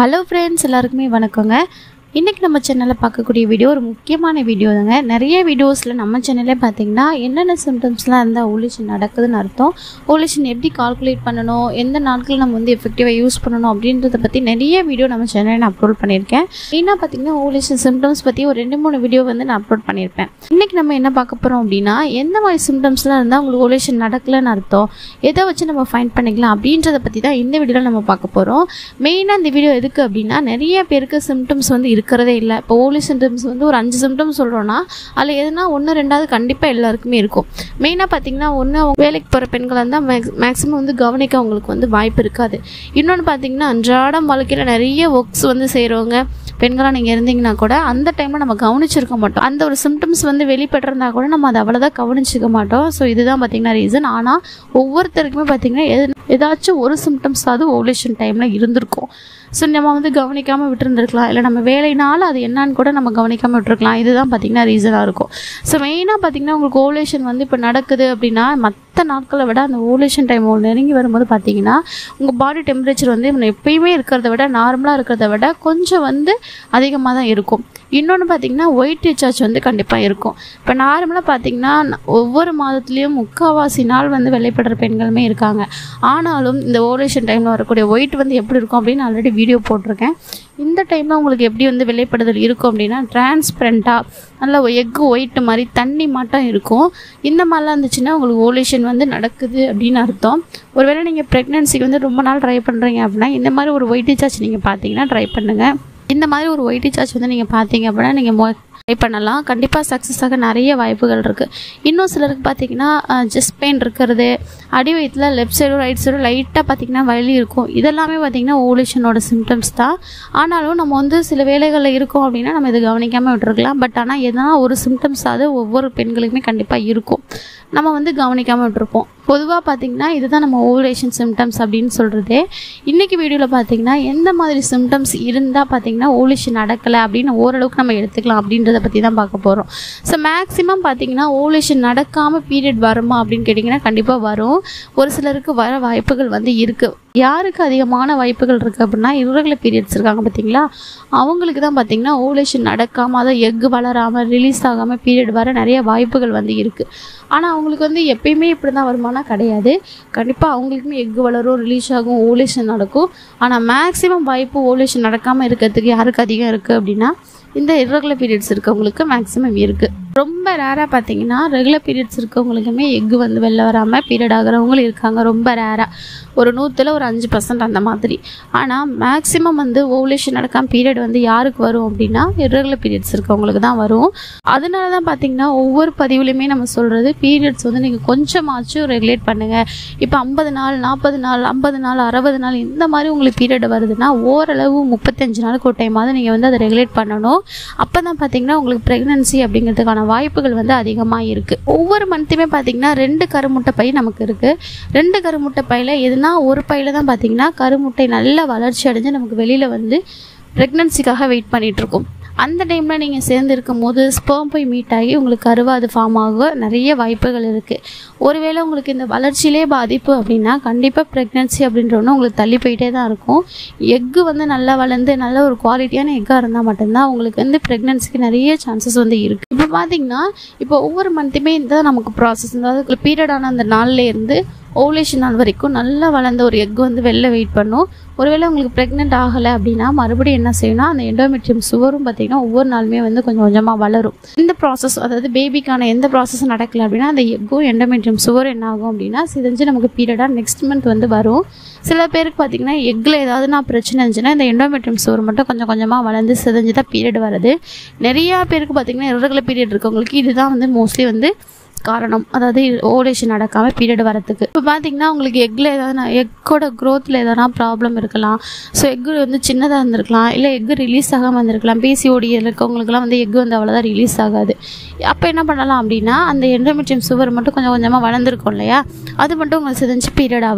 hello friends எல்லாருக்குமே வணக்கங்க இன்றைக்கி நம்ம சேனலில் பார்க்கக்கூடிய வீடியோ ஒரு முக்கியமான வீடியோ தாங்க நிறைய வீடியோஸில் நம்ம சேனல்லே பார்த்தீங்கன்னா என்னென்ன சிம்டம்ஸ்லாம் இருந்தால் ஓலிஷன் நடக்குதுன்னு அர்த்தம் ஓலிஷன் எப்படி கால்குலேட் பண்ணணும் எந்த நாட்கள் நம்ம வந்து எஃபெக்டிவாக யூஸ் பண்ணணும் அப்படின்றத பற்றி நிறைய வீடியோ நம்ம சேனலில் நான் அப்லோட் பண்ணியிருக்கேன் மெயினாக பார்த்தீங்கன்னா ஓலிஷன் சிம்டம்ஸ் பற்றி ஒரு ரெண்டு மூணு வீடியோ வந்து நான் அப்லோட் பண்ணியிருப்பேன் இன்றைக்கி நம்ம என்ன பார்க்க போகிறோம் அப்படின்னா எந்த மாதிரி சிம்டம்ஸ்லாம் இருந்தால் உங்களுக்கு ஓலேஷன் நடக்கலைன்னு அர்த்தம் எதை வச்சு நம்ம ஃபைண்ட் பண்ணிக்கலாம் அப்படின்றத பற்றி தான் இந்த வீடியோவில் நம்ம பார்க்க போகிறோம் மெயினாக இந்த வீடியோ எதுக்கு அப்படின்னா நிறைய பேருக்கு சிம்டம்ஸ் வந்து இருக்கிறதே இல்லை இப்போ ஓலி சிம்டம்ஸ் வந்து ஒரு அஞ்சு சிம்டம்ஸ் சொல்கிறோன்னா அதில் எதுனா ஒன்று ரெண்டாவது கண்டிப்பாக எல்லாருக்குமே இருக்கும் மெயினாக பார்த்தீங்கன்னா ஒன்று வேலைக்கு போகிற பெண்களாக இருந்தால் மேக்ஸ் மேக்ஸிமம் வந்து கவனிக்க அவங்களுக்கு வந்து வாய்ப்பு இருக்காது இன்னொன்று பார்த்தீங்கன்னா அன்றாடம் வாழ்க்கையில் நிறைய ஒர்க்ஸ் வந்து செய்கிறவங்க பெண்களாக நீங்கள் இருந்தீங்கன்னா கூட அந்த டைமில் நம்ம கவனிச்சிருக்க மாட்டோம் அந்த ஒரு சிம்டம்ஸ் வந்து வெளிப்பட்டிருந்தா கூட நம்ம அதை அவ்வளோதான் கவனிச்சிக்க மாட்டோம் ஸோ இதுதான் பார்த்தீங்கன்னா ரீசன் ஆனால் ஒவ்வொருத்தருக்குமே பார்த்தீங்கன்னா எது ஏதாச்சும் ஒரு சிம்டம்ஸ் அது ஓவலேஷன் டைமில் இருந்திருக்கும் ஸோ நம்ம வந்து கவனிக்காமல் விட்டுருந்துருக்கலாம் இல்லை நம்ம வேலைனால அது என்னன்னு கூட நம்ம கவனிக்காமல் விட்டுருக்கலாம் இதுதான் பார்த்தீங்கன்னா ரீசனாக இருக்கும் ஸோ மெயினாக பார்த்தீங்கன்னா உங்களுக்கு ஓவலேஷன் வந்து இப்போ நடக்குது அப்படின்னா மற்ற நாட்களை விட அந்த ஓவலேஷன் டைம் நெருங்கி வரும்போது பார்த்தீங்கன்னா உங்கள் பாடி டெம்பரேச்சர் வந்து நம்ம எப்பயுமே இருக்கிறத விட நார்மலாக இருக்கிறத விட கொஞ்சம் வந்து அதிகமாக தான் இருக்கும் இன்னொன்று பார்த்தீங்கன்னா ஒயிட் ரீசார்ஜ் வந்து கண்டிப்பாக இருக்கும் இப்போ நார்மலாக பார்த்தீங்கன்னா ஒவ்வொரு மாதத்துலேயும் முக்கால்வாசி நாள் வந்து வெள்ளைப்படுற பெண்களுமே இருக்காங்க ஆனாலும் இந்த ஓவலேஷன் டைமில் வரக்கூடிய ஒயிட் வந்து எப்படி இருக்கும் அப்படின்னு ஆல்ரெடி வீடியோ போட்டிருக்கேன் இந்த டைமில் உங்களுக்கு எப்படி வந்து வெள்ளைப்படுதல் இருக்கும் அப்படின்னா டிரான்ஸ்பரண்ட்டாக நல்ல எக்கு ஒயிட் மாதிரி தண்ணி மாட்டம் இருக்கும் இந்த மாதிரிலாம் இருந்துச்சுன்னா உங்களுக்கு ஓவலேஷன் வந்து நடக்குது அப்படின்னு அர்த்தம் ஒருவேளை நீங்கள் ப்ரெக்னென்சிக்கு வந்து ரொம்ப நாள் ட்ரை பண்ணுறீங்க அப்படின்னா இந்த மாதிரி ஒரு ஒயிட் ரீசார்ஜ் நீங்கள் பார்த்தீங்கன்னா ட்ரை பண்ணுங்கள் இந்த மாதிரி ஒரு ஒயிட் ரீசார்ஜ் வந்து நீங்கள் பார்த்தீங்க அப்படின்னா நீங்கள் மொ ட்ரை பண்ணலாம் கண்டிப்பாக சக்ஸஸ் ஆக நிறைய வாய்ப்புகள் இருக்குது இன்னும் சிலருக்கு பார்த்தீங்கன்னா ஜஸ்ட் பெயின் இருக்கிறது அடி வயிற்றில் லெஃப்ட் சைடும் ரைட் சைடும் லைட்டாக பார்த்தீங்கன்னா வலி இருக்கும் இதெல்லாமே பார்த்தீங்கன்னா ஓவலேஷனோட சிம்டம்ஸ் தான் ஆனாலும் நம்ம வந்து சில வேலைகளில் இருக்கோம் அப்படின்னா நம்ம இதை கவனிக்காமல் விட்டுருக்கலாம் பட் ஆனால் எதனா ஒரு சிம்டம்ஸ் அது ஒவ்வொரு பெண்களுக்குமே கண்டிப்பாக இருக்கும் நம்ம வந்து கவனிக்காமல் விட்டுருப்போம் பொதுவாக பார்த்தீங்கன்னா இதுதான் நம்ம ஓவலேஷன் சிம்டம்ஸ் அப்படின்னு சொல்கிறதே இன்றைக்கி வீடியோவில் பார்த்தீங்கன்னா எந்த மாதிரி சிம்டம்ஸ் இருந்தால் பார்த்தீங்கன்னா ஓவலேஷன் நடக்கலை அப்படின்னு ஓரளவுக்கு நம்ம எடுத்துக்கலாம் அப்படின்றத பற்றி தான் பார்க்க போகிறோம் ஸோ மேக்ஸிமம் பார்த்தீங்கன்னா ஓவலேஷன் நடக்காமல் பீரியட் வருமா அப்படின்னு கேட்டிங்கன்னா கண்டிப்பாக வரும் ஒரு சிலருக்கு வர வாய்ப்புகள் வந்து இருக்குது யாருக்கு அதிகமான வாய்ப்புகள் இருக்குது அப்படின்னா irregular பீரியட்ஸ் இருக்காங்க பார்த்தீங்களா அவங்களுக்கு தான் பார்த்தீங்கன்னா ஓவலேஷன் நடக்காமல் அதை எக்கு வளராமல் ரிலீஸ் ஆகாமல் பீரியட் வர நிறைய வாய்ப்புகள் வந்து இருக்குது ஆனால் அவங்களுக்கு வந்து எப்பயுமே இப்படி தான் வருமானா கிடையாது கண்டிப்பாக அவங்களுக்குமே எக்கு வளரும் ரிலீஸ் ஆகும் ஓவலேஷன் நடக்கும் ஆனால் மேக்ஸிமம் வாய்ப்பு ஓவலேஷன் நடக்காமல் இருக்கிறதுக்கு யாருக்கு அதிகம் இருக்குது அப்படின்னா இந்த irregular பீரியட்ஸ் இருக்கவங்களுக்கு மேக்ஸிமம் இருக்குது ரொம்ப ரேராக பார்த்தீங்கன்னா ரெகுலர் பீரியட்ஸ் இருக்கவங்களுக்குமே எக்கு வந்து வெளில வராமல் பீரியட் ஆகிறவங்களும் இருக்காங்க ரொம்ப ரேராக ஒரு நூற்றில் ஒரு அஞ்சு பர்சன்ட் அந்த மாதிரி ஆனால் மேக்ஸிமம் வந்து ஓவலேஷன் நடக்காமல் பீரியட் வந்து யாருக்கு வரும் அப்படின்னா irregular பீரியட்ஸ் இருக்கவங்களுக்கு தான் வரும் அதனால தான் பார்த்தீங்கன்னா ஒவ்வொரு பதிவுலையுமே நம்ம சொல்கிறது பீரியட்ஸ் வந்து நீங்கள் கொஞ்சமாச்சும் ரெகுலேட் பண்ணுங்கள் இப்போ ஐம்பது நாள் நாற்பது நாள் ஐம்பது நாள் அறுபது நாள் இந்த மாதிரி உங்களுக்கு பீரியட் வருதுன்னா ஓரளவு முப்பத்தஞ்சு நாளுக்கு ஒரு டைமாவது நீங்கள் வந்து அதை ரெகுலேட் பண்ணணும் அப்போ தான் பார்த்தீங்கன்னா உங்களுக்கு ப்ரெக்னன்சி அப்படிங்கிறதுக்கான வாய்ப்புகள் வந்து அதிகமாக இருக்குது ஒவ்வொரு மந்த்துமே பார்த்தீங்கன்னா ரெண்டு கருமுட்டை பை நமக்கு இருக்குது ரெண்டு கருமுட்டை பையில் எதுனா ஒரு பையில் தான் பார்த்தீங்கன்னா கருமுட்டை நல்ல வளர்ச்சி அடைஞ்சு நமக்கு வெளியில் வந்து ப்ரெக்னன்சிக்காக வெயிட் பண்ணிகிட்ருக்கோம் அந்த டைமில் நீங்கள் சேர்ந்து இருக்கும் போது ஸ்பேம் போய் மீட் ஆகி உங்களுக்கு கருவா அது ஃபார்ம் ஆக நிறைய வாய்ப்புகள் இருக்குது ஒருவேளை உங்களுக்கு இந்த வளர்ச்சியிலே பாதிப்பு அப்படின்னா கண்டிப்பாக ப்ரெக்னன்சி அப்படின்ற ஒன்று உங்களுக்கு தள்ளி போயிட்டே தான் இருக்கும் எக்கு வந்து நல்லா வளர்ந்து நல்ல ஒரு குவாலிட்டியான எக்காக இருந்தால் மட்டும்தான் உங்களுக்கு வந்து ப்ரெக்னன்சிக்கு நிறைய சான்சஸ் வந்து இருக்குது இப்போ பார்த்தீங்கன்னா இப்போ ஒவ்வொரு மந்த்துமே இந்த நமக்கு ப்ராசஸ் அதாவது பீரியடான அந்த நாள்ல இருந்து ஓவலேஷன் நாள் வரைக்கும் நல்லா வளர்ந்த ஒரு எக் வந்து வெளில வெயிட் பண்ணும் ஒருவேளை உங்களுக்கு ப்ரெக்னென்ட் ஆகலை அப்படின்னா மறுபடியும் என்ன செய்யணும் அந்த எண்டோமெட்ரியம் சுவரும் பார்த்தீங்கன்னா ஒவ்வொரு நாளுமே வந்து கொஞ்சம் கொஞ்சமாக வளரும் இந்த ப்ராசஸ் அதாவது பேபிக்கான எந்த ப்ராசஸும் நடக்கல அப்படின்னா அந்த எக்கும் எண்டோமெட்ரியம் சுவர் என்ன ஆகும் அப்படின்னா சிதைஞ்சு நமக்கு பீரியடாக நெக்ஸ்ட் மந்த் வந்து வரும் சில பேருக்கு பார்த்தீங்கன்னா எக்கில் ஏதாவது நான் பிரச்சனை இருந்துச்சுன்னா இந்த எண்டோமெட்ரியம் சுவர் மட்டும் கொஞ்சம் கொஞ்சமாக வளர்ந்து சிதைஞ்சு தான் பீரியட் வருது நிறையா பேருக்கு பார்த்தீங்கன்னா irregular பீரியட் இருக்கவங்களுக்கு இதுதான் வந்து மோஸ்ட்லி வந்து காரணம் அதாவது ஓவலேஷன் நடக்காமல் பீரியட் வரத்துக்கு இப்போ பார்த்தீங்கன்னா உங்களுக்கு எக்கில் ஏதாவது எக்கோட க்ரோத்தில் எதனா ப்ராப்ளம் இருக்கலாம் ஸோ எக்கு வந்து சின்னதாக இருந்திருக்கலாம் இல்லை எக்கு ரிலீஸ் ஆகாமல் இருந்திருக்கலாம் பிசிஓடி இருக்கவங்களுக்குலாம் வந்து எக்கு வந்து அவ்வளோதான் ரிலீஸ் ஆகாது அப்போ என்ன பண்ணலாம் அப்படின்னா அந்த எண்டோமெட்ரியம் சுவர் மட்டும் கொஞ்சம் கொஞ்சமாக வளர்ந்துருக்கும் இல்லையா அது மட்டும் உங்களுக்கு சிதைஞ்சு பீரியடாக வரும்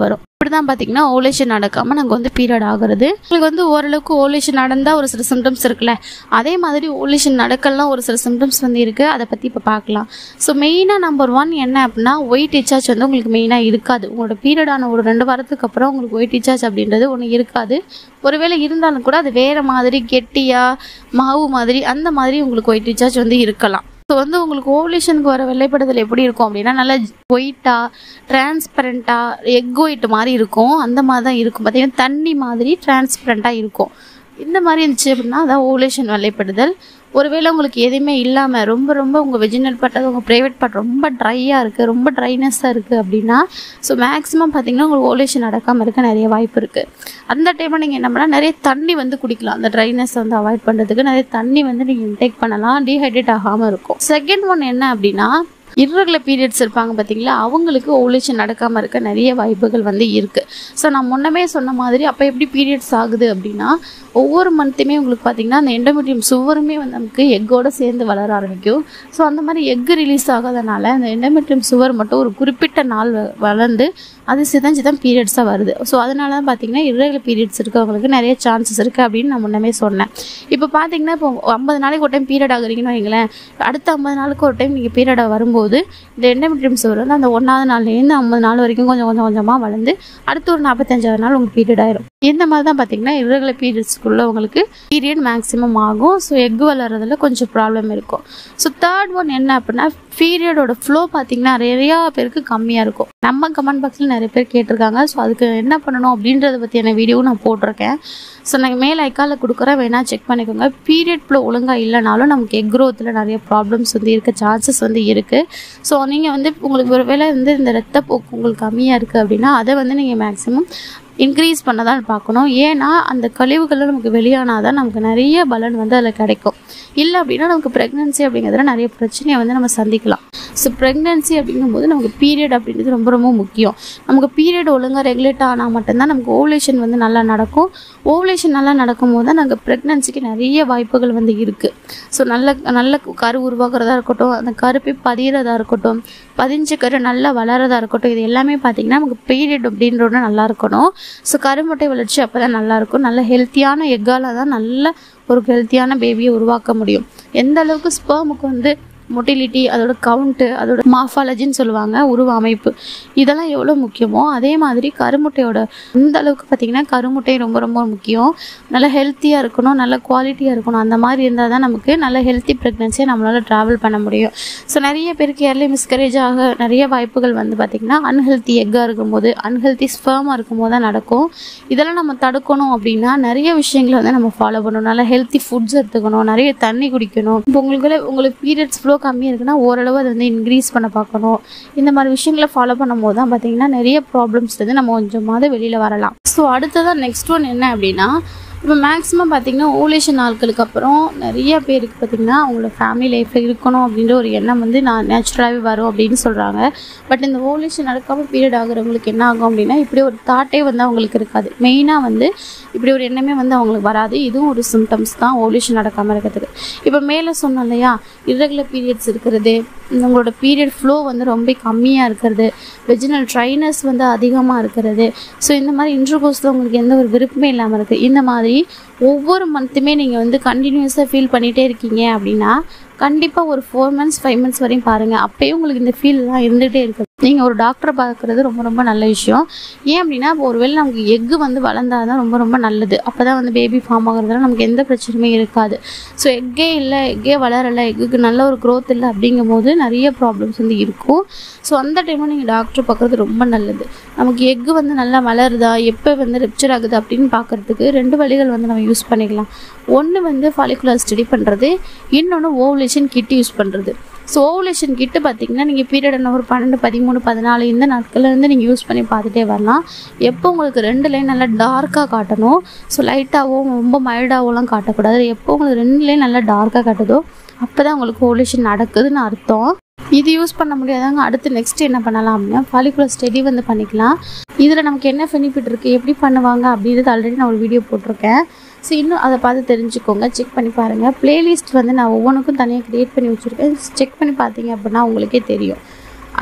இப்படி தான் பார்த்தீங்கன்னா ஓலேஷன் நடக்காமல் நாங்கள் வந்து பீரியட் ஆகுறது உங்களுக்கு வந்து ஓரளவுக்கு ஓலேஷன் நடந்தால் ஒரு சில சிம்டம்ஸ் இருக்குல்ல அதே மாதிரி ஓலேஷன் நடக்கலாம் ஒரு சில சிம்டம்ஸ் வந்து இருக்குது அதை பற்றி இப்போ பார்க்கலாம் ஸோ மெயினாக நம்பர் ஒன் என்ன அப்படின்னா ஒயிட் டிச்சார்ஜ் வந்து உங்களுக்கு மெயினாக இருக்காது உங்களோட பீரியட் ஆன ஒரு ரெண்டு வாரத்துக்கு அப்புறம் உங்களுக்கு ஒயிட் டிச்சார்ஜ் அப்படின்றது ஒன்று இருக்காது ஒருவேளை இருந்தாலும் கூட அது வேறு மாதிரி கெட்டியாக மாவு மாதிரி அந்த மாதிரி உங்களுக்கு ஒயிட் டிச்சார்ஜ் வந்து இருக்கலாம் ஸோ வந்து உங்களுக்கு ஓவலேஷனுக்கு வர வெள்ளைப்படுதல் எப்படி இருக்கும் அப்படின்னா நல்லா ஒயிட்டாக டிரான்ஸ்பரண்ட்டாக எக் ஒயிட் மாதிரி இருக்கும் அந்த மாதிரி தான் இருக்கும் பார்த்தீங்கன்னா தண்ணி மாதிரி டிரான்ஸ்பரண்ட்டாக இருக்கும் இந்த மாதிரி இருந்துச்சு அப்படின்னா அதான் ஓவலேஷன் வெள்ளைப்படுதல் ஒருவேளை உங்களுக்கு எதுவுமே இல்லாமல் ரொம்ப ரொம்ப உங்கள் வெஜினல் பார்ட் அது உங்கள் ப்ரைவேட் பார்ட் ரொம்ப ட்ரையாக இருக்குது ரொம்ப ட்ரைனஸ்ஸாக இருக்குது அப்படின்னா ஸோ மேக்ஸிமம் பார்த்தீங்கன்னா உங்களுக்கு ஓவலேஷன் நடக்காமல் இருக்க நிறைய வாய்ப்பு இருக்குது அந்த டைமில் நீங்கள் என்ன பண்ணால் நிறைய தண்ணி வந்து குடிக்கலாம் அந்த ட்ரைனஸ் வந்து அவாய்ட் பண்ணுறதுக்கு நிறைய தண்ணி வந்து நீங்கள் இன்டேக் பண்ணலாம் டீஹைட்ரேட் ஆகாமல் இருக்கும் செகண்ட் ஒன் என்ன அப்படின்னா இர்ரெகுலர் பீரியட்ஸ் இருப்பாங்க பார்த்தீங்களா அவங்களுக்கு ஓவலேஷன் நடக்காமல் இருக்க நிறைய வாய்ப்புகள் வந்து இருக்குது ஸோ நான் முன்னமே சொன்ன மாதிரி அப்போ எப்படி பீரியட்ஸ் ஆகுது அப்படின்னா ஒவ்வொரு மந்த்துமே உங்களுக்கு பார்த்தீங்கன்னா அந்த எண்டோமெட்ரியம் சுவருமே வந்து நமக்கு எக்கோட சேர்ந்து வளர ஆரம்பிக்கும் ஸோ அந்த மாதிரி எக்கு ரிலீஸ் ஆகாதனால அந்த எண்டோமெட்ரியம் சுவர் மட்டும் ஒரு குறிப்பிட்ட நாள் வ- வளர்ந்து அது சிதஞ்சு தான் பீரியட்ஸாக வருது ஸோ அதனால தான் பார்த்தீங்கன்னா irregular பீரியட்ஸ் இருக்கவங்களுக்கு நிறைய சான்சஸ் இருக்குது அப்படின்னு நான் முன்னமே சொன்னேன் இப்போ பார்த்தீங்கன்னா இப்போ ஐம்பது நாளைக்கு ஒரு டைம் பீரியட் ஆகுறீங்கன்னு வைங்களேன் அடுத்த ஐம்பது நாளுக்கு ஒரு டைம் நீங்கள் பீரியட் வரும்போது இந்த எண்டோமெட்ரியம் சுவர் வந்து அந்த ஒன்றாவது நாள்லேருந்து ஐம்பது நாள் வரைக்கும் கொஞ்சம் கொஞ்சம் கொஞ்சமாக வளர்ந்து அடுத்து ஒரு நாற்பத்தஞ்சாவது நாள் உங்களுக்கு பீரியட் ஆயிரும் இந்த மாதிரி தான் பார்த்தீங்கன்னா irregular பீரியட்ஸ்க்குள்ள உங்களுக்கு பீரியட் மேக்ஸிமம் ஆகும் ஸோ எக் வளர்றதுல கொஞ்சம் ப்ராப்ளம் இருக்கும் ஸோ தேர்ட் ஒன் என்ன அப்படின்னா பீரியடோட ஃப்ளோ பார்த்தீங்கன்னா நிறையா பேருக்கு கம்மியாக இருக்கும் நம்ம கமெண்ட் பாக்ஸில் நிறைய பேர் கேட்டிருக்காங்க ஸோ அதுக்கு என்ன பண்ணணும் அப்படின்றத பற்றியான வீடியோவும் நான் போட்டிருக்கேன் ஸோ நான் மேல் ஐக்காலில் கொடுக்குறேன் வேணால் செக் பண்ணிக்கோங்க பீரியட் ஃப்ளோ ஒழுங்காக இல்லைனாலும் நமக்கு எக் க்ரோத்தில் நிறைய ப்ராப்ளம்ஸ் வந்து இருக்க சான்சஸ் வந்து இருக்குது ஸோ நீங்கள் வந்து உங்களுக்கு ஒரு வேளை வந்து இந்த ரத்தப்போக்கு உங்களுக்கு கம்மியாக இருக்குது அப்படின்னா அதை வந்து நீங்கள் மேக்ஸிமம் இன்க்ரீஸ் பண்ண தான் பார்க்கணும் ஏன்னா அந்த கழிவுகள் நமக்கு வெளியானால் தான் நமக்கு நிறைய பலன் வந்து அதில் கிடைக்கும் இல்லை அப்படின்னா நமக்கு ப்ரெக்னன்சி அப்படிங்கிறதுல நிறைய பிரச்சனையை வந்து நம்ம சந்திக்கலாம் ஸோ ப்ரெக்னன்சி அப்படிங்கும்போது நமக்கு பீரியட் அப்படின்றது ரொம்ப ரொம்ப முக்கியம் நமக்கு பீரியட் ஒழுங்காக ரெகுலேட் ஆனால் மட்டும்தான் நமக்கு ஓவலேஷன் வந்து நல்லா நடக்கும் ஓவலேஷன் நல்லா நடக்கும்போது தான் நமக்கு ப்ரெக்னன்சிக்கு நிறைய வாய்ப்புகள் வந்து இருக்குது ஸோ நல்ல நல்ல கரு உருவாக்குறதா இருக்கட்டும் அந்த கருப்பை பதிகிறதா இருக்கட்டும் பதிஞ்ச கரு நல்லா வளரதா இருக்கட்டும் இது எல்லாமே பார்த்திங்கன்னா நமக்கு பீரியட் அப்படின்றோட நல்லா இருக்கணும் ஸோ கருமுட்டை வளர்ச்சி அப்போ தான் நல்லாயிருக்கும் நல்ல ஹெல்த்தியான எக்கால தான் நல்ல ஒரு ஹெல்த்தியான பேபியை உருவாக்க முடியும் எந்த அளவுக்கு ஸ்பெர்முக்கு வந்து மொட்டிலிட்டி அதோட கவுண்ட்டு அதோட மாஃபாலஜின்னு சொல்லுவாங்க உருவ அமைப்பு இதெல்லாம் எவ்வளோ முக்கியமோ அதே மாதிரி கருமுட்டையோட இந்த அளவுக்கு பார்த்திங்கன்னா கருமுட்டை ரொம்ப ரொம்ப முக்கியம் நல்ல ஹெல்த்தியாக இருக்கணும் நல்ல குவாலிட்டியாக இருக்கணும் அந்த மாதிரி இருந்தால் தான் நமக்கு நல்ல ஹெல்த்தி ப்ரெக்னன்சியை நம்மளால் ட்ராவல் பண்ண முடியும் ஸோ நிறைய பேருக்கு ஏர்லி மிஸ்கரேஜ் ஆக நிறைய வாய்ப்புகள் வந்து பார்த்திங்கன்னா அன்ஹெல்த்தி எக்காக இருக்கும்போது அன்ஹெல்த்தி ஸ்பெர்மாக இருக்கும்போது தான் நடக்கும் இதெல்லாம் நம்ம தடுக்கணும் அப்படின்னா நிறைய விஷயங்களை வந்து நம்ம ஃபாலோ பண்ணணும் நல்ல ஹெல்த்தி ஃபுட்ஸ் எடுத்துக்கணும் நிறைய தண்ணி குடிக்கணும் இப்போ உங்களுக்கு உங்களுக்கு பீரியட்ஸ் ஃப்ளோ கம்மியாக இருக்குன்னா ஓரளவு அதை வந்து இன்க்ரீஸ் பண்ண பார்க்கணும் இந்த மாதிரி விஷயங்களை ஃபாலோ பண்ணும்போது தான் பார்த்தீங்கன்னா நிறைய ப்ராப்ளம்ஸ் வந்து நம்ம கொஞ்சமாவது வெளியில் வரலாம் ஸோ அடுத்ததான் நெக்ஸ்ட் ஒன் என்ன அப்படின்னா இப்போ மேக்ஸிமம் பார்த்தீங்கன்னா ஓலேஷன் நாட்களுக்கு அப்புறம் நிறைய பேருக்கு பார்த்தீங்கன்னா அவங்களோட ஃபேமிலி லைஃப்பில் இருக்கணும் அப்படின்ற ஒரு எண்ணம் வந்து நான் நேச்சுரலாகவே வரும் அப்படின்னு சொல்கிறாங்க பட் இந்த ஓலேஷன் நடக்காமல் பீரியட் ஆகுறவங்களுக்கு என்ன ஆகும் அப்படின்னா இப்படி ஒரு தாட்டே வந்து அவங்களுக்கு இருக்காது மெயினாக வந்து இப்படி ஒரு எண்ணமே வந்து அவங்களுக்கு வராது இதுவும் ஒரு சிம்டம்ஸ் தான் ஓலேஷன் நடக்காமல் இருக்கிறதுக்கு இப்போ மேலே சொன்னோம் இல்லையா irregular பீரியட்ஸ் இருக்கிறது உங்களோட பீரியட் ஃப்ளோ வந்து ரொம்ப கம்மியாக இருக்கிறது வெஜினல் ட்ரைனஸ் வந்து அதிகமாக இருக்கிறது ஸோ இந்த மாதிரி இன்டர்கோர்ஸில் உங்களுக்கு எந்த ஒரு விருப்பமே இல்லாமல் இருக்குது இந்த மாதிரி ஒவ்வொரு மந்த்துமே நீங்கள் வந்து கண்டினியூஸாக ஃபீல் பண்ணிகிட்டே இருக்கீங்க அப்படின்னா கண்டிப்பாக ஒரு ஃபோர் மந்த்ஸ் ஃபைவ் மந்த்ஸ் வரையும் பாருங்கள் அப்போயும் உங்களுக்கு இந்த ஃபீல்லாம் இருந்துகிட்டே இருக்குது நீங்கள் ஒரு டாக்டரை பார்க்குறது ரொம்ப ரொம்ப நல்ல விஷயம் ஏன் அப்படின்னா இப்போ ஒருவேளை நமக்கு எக்கு வந்து வளர்ந்தால் தான் ரொம்ப ரொம்ப நல்லது அப்போ தான் வந்து பேபி ஃபார்ம் ஆகுறதுனால நமக்கு எந்த பிரச்சனையுமே இருக்காது ஸோ எக்கே இல்லை எக்கே வளரலை எக்குக்கு நல்ல ஒரு growth இல்லை அப்படிங்கும்போது நிறைய ப்ராப்ளம்ஸ் வந்து இருக்கும் ஸோ அந்த டைமில் நீங்கள் டாக்டர் பார்க்குறது ரொம்ப நல்லது நமக்கு எக்கு வந்து நல்லா வளருதா எப்போ வந்து ரெப்சர் ஆகுது அப்படின்னு பார்க்குறதுக்கு ரெண்டு வழிகள் வந்து நம்ம யூஸ் பண்ணிக்கலாம் ஒன்று வந்து ஃபாலிகுலர் ஸ்டடி பண்ணுறது இன்னொன்று ஓவலேஷன் கிட் யூஸ் பண்ணுறது ஸோ ஓவலேஷன் கிட்டு பார்த்தீங்கன்னா நீங்கள் பீரியட் என்ன ஒரு பன்னெண்டு பதிமூணு பதினாலு இந்த நாட்கள்ல இருந்து நீங்கள் யூஸ் பண்ணி பார்த்துட்டே வரலாம் எப்போ உங்களுக்கு ரெண்டு லைன் நல்லா டார்க்காக காட்டணும் ஸோ லைட்டாகவும் ரொம்ப மைல்டாகவும்லாம் காட்டக்கூடாது எப்போ உங்களுக்கு ரெண்டு லைன் நல்லா டார்க்காக காட்டுதோ அப்போ தான் உங்களுக்கு ஓவலேஷன் நடக்குதுன்னு அர்த்தம் இது யூஸ் பண்ண முடியாதாங்க அடுத்து நெக்ஸ்ட் என்ன பண்ணலாம் அப்படின்னா ஃபாலிகுலர் ஸ்டடி வந்து பண்ணிக்கலாம் இதில் நமக்கு என்ன பெனிஃபிட் இருக்குது எப்படி பண்ணுவாங்க அப்படின்றது ஆல்ரெடி நான் ஒரு வீடியோ போட்டிருக்கேன் ஸோ இன்னும் அதை பார்த்து தெரிஞ்சுக்கோங்க செக் பண்ணி பாருங்கள் பிளேலிஸ்ட் வந்து நான் ஒவ்வொன்றுக்கும் தனியாக க்ரியேட் பண்ணி வச்சுருக்கேன் செக் பண்ணி பார்த்தீங்க அப்படின்னா உங்களுக்கே தெரியும்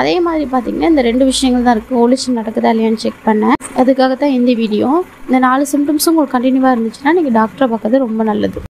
அதே மாதிரி பார்த்தீங்கன்னா இந்த ரெண்டு விஷயங்கள் தான் இருக்குது ஓலிஷன் நடக்குதா இல்லையான்னு செக் பண்ணேன் அதுக்காக தான் இந்த வீடியோ இந்த நாலு சிம்டம்ஸும் உங்களுக்கு கண்டினியூவாக இருந்துச்சுன்னா நீங்கள் டாக்டரை பார்க்கறது ரொம்ப நல்லது